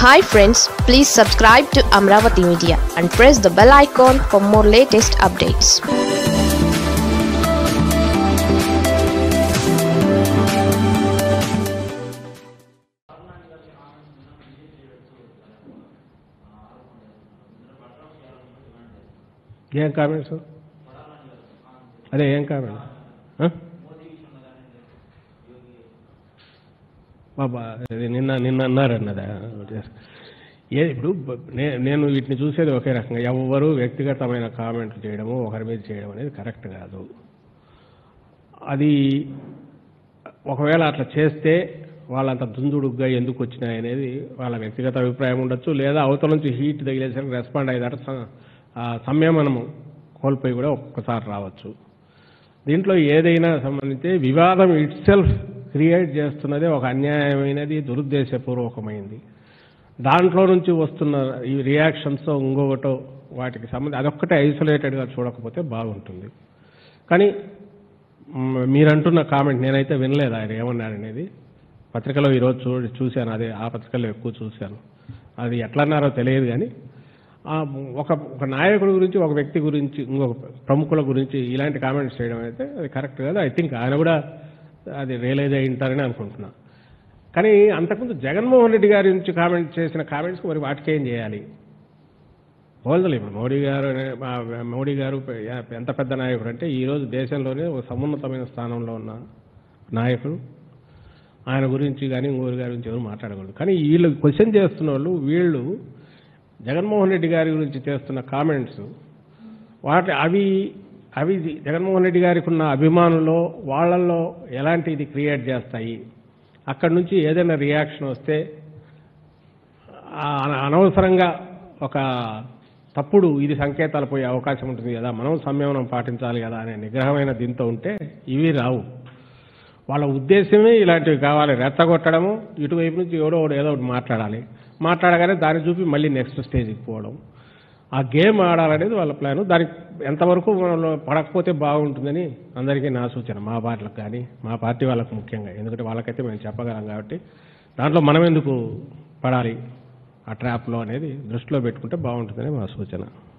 Hi friends please subscribe to Amaravati media and press the bell icon for more latest updates ఏం comments అదే ఏం comment ఆ? బాబా అది నిన్న నిన్న అన్నారన్నదా ఏ ఇప్పుడు బ- నే- నేను వీటిని చూసేది ఒకే రకంగా ఎవరు వ్యక్తిగతమైన కామెంట్లు చేయడము ఒకరి మీద చేయడం అనేది కరెక్ట్ కాదు అది ఒకవేళ అట్లా చేస్తే వాళ్ళంత దుందుడుగ్గా ఎందుకు వచ్చినాయి అనేది వాళ్ళ వ్యక్తిగత అభిప్రాయం ఉండొచ్చు లేదా అవతల నుంచి హీట్ తగిలేసరికి రెస్పాండ్ అయ్యేదాట స- ఆ సంయమనము కోల్పోయి కూడా ఒక్కసారి రావచ్చు దీంట్లో ఏదైనా సంబంధించి వివాదం ఇట్ సెల్ఫ్ క్రియేట్ చేస్తున్నదే ఒక అన్యాయమైనది దురుద్దేశపూర్వకమైంది దాంట్లో నుంచి వస్తున్న ఈ రియాక్షన్స్ ఇంకొకటో వాటికి సంబంధించి అదొక్కటే ఐసోలేటెడ్గా చూడకపోతే బాగుంటుంది కానీ మ్, మీరంటున్న కామెంట్ నేనైతే వినలేదు ఆయన ఏమన్నాడనేది పత్రికలో ఈరోజు చూ చూశాను అదే ఆ పత్రికలో ఎక్కువ చూశాను అది ఎట్లన్నారో తెలియదు కానీ ఆ ఒక ఒక నాయకుడి గురించి ఒక వ్యక్తి గురించి ఇంకొక ప్రముఖుల గురించి ఇలాంటి కామెంట్స్ చేయడం అయితే అది కరెక్ట్ కాదు ఐ థింక్ ఆయన కూడా అది రియలైజ్ అయి ఉంటారని అనుకుంటున్నా కానీ అంతకుముందు జగన్మోహన్ రెడ్డి గారి నుంచి కామెంట్ చేసిన కామెంట్స్కి మరి వాటికి ఏం చేయాలి పోల్దలే ఇప్పుడు మోడీ గారు అనే- మా మోడీ గారు ఎంత పెద్ద నాయకుడు అంటే ఈరోజు దేశంలోనే ఒక సమున్నతమైన స్థానంలో ఉన్న నాయకుడు ఆయన గురించి కానీ ఇంకోరి గారి గురించి ఎవరు మాట్లాడకూడదు కానీ వీళ్ళు క్వశ్చన్ చేస్తున్న వాళ్ళు వీళ్ళు జగన్మోహన్ రెడ్డి గారి గురించి చేస్తున్న కామెంట్స్ వాటి అవి అవి జగన్మోహన్ రెడ్డి గారికి ఉన్న అభిమానుల్లో వాళ్ళల్లో ఎలాంటి ఇది క్రియేట్ చేస్తాయి అక్కడి నుంచి ఏదైనా రియాక్షన్ వస్తే ఆ అన- అనవసరంగా ఒక తప్పుడు ఇది సంకేతాలు పోయే అవకాశం ఉంటుంది కదా మనం సంయమనం పాటించాలి కదా అనే నిగ్రహమైన దీంతో ఉంటే ఇవి రావు వాళ్ళ ఉద్దేశమే ఇలాంటివి కావాలి రెచ్చగొట్టడము ఇటువైపు నుంచి ఎవడో ఒకడు ఏదో ఒకటి మాట్లాడాలి మాట్లాడగానే దాన్ని చూపి మళ్ళీ నెక్స్ట్ స్టేజ్కి పోవడం ఆ గేమ్ ఆడాలనేది వాళ్ళ ప్లాన్ దానికి ఎంతవరకు వాళ్ళు పడకపోతే బాగుంటుందని అందరికీ నా సూచన మా పార్టీలకు కానీ మా పార్టీ వాళ్ళకు ముఖ్యంగా ఎందుకంటే వాళ్ళకైతే మేము చెప్పగలం కాబట్టి దాంట్లో మనం ఎందుకు పడాలి ఆ ట్రాప్లో అనేది దృష్టిలో పెట్టుకుంటే బాగుంటుందని మా సూచన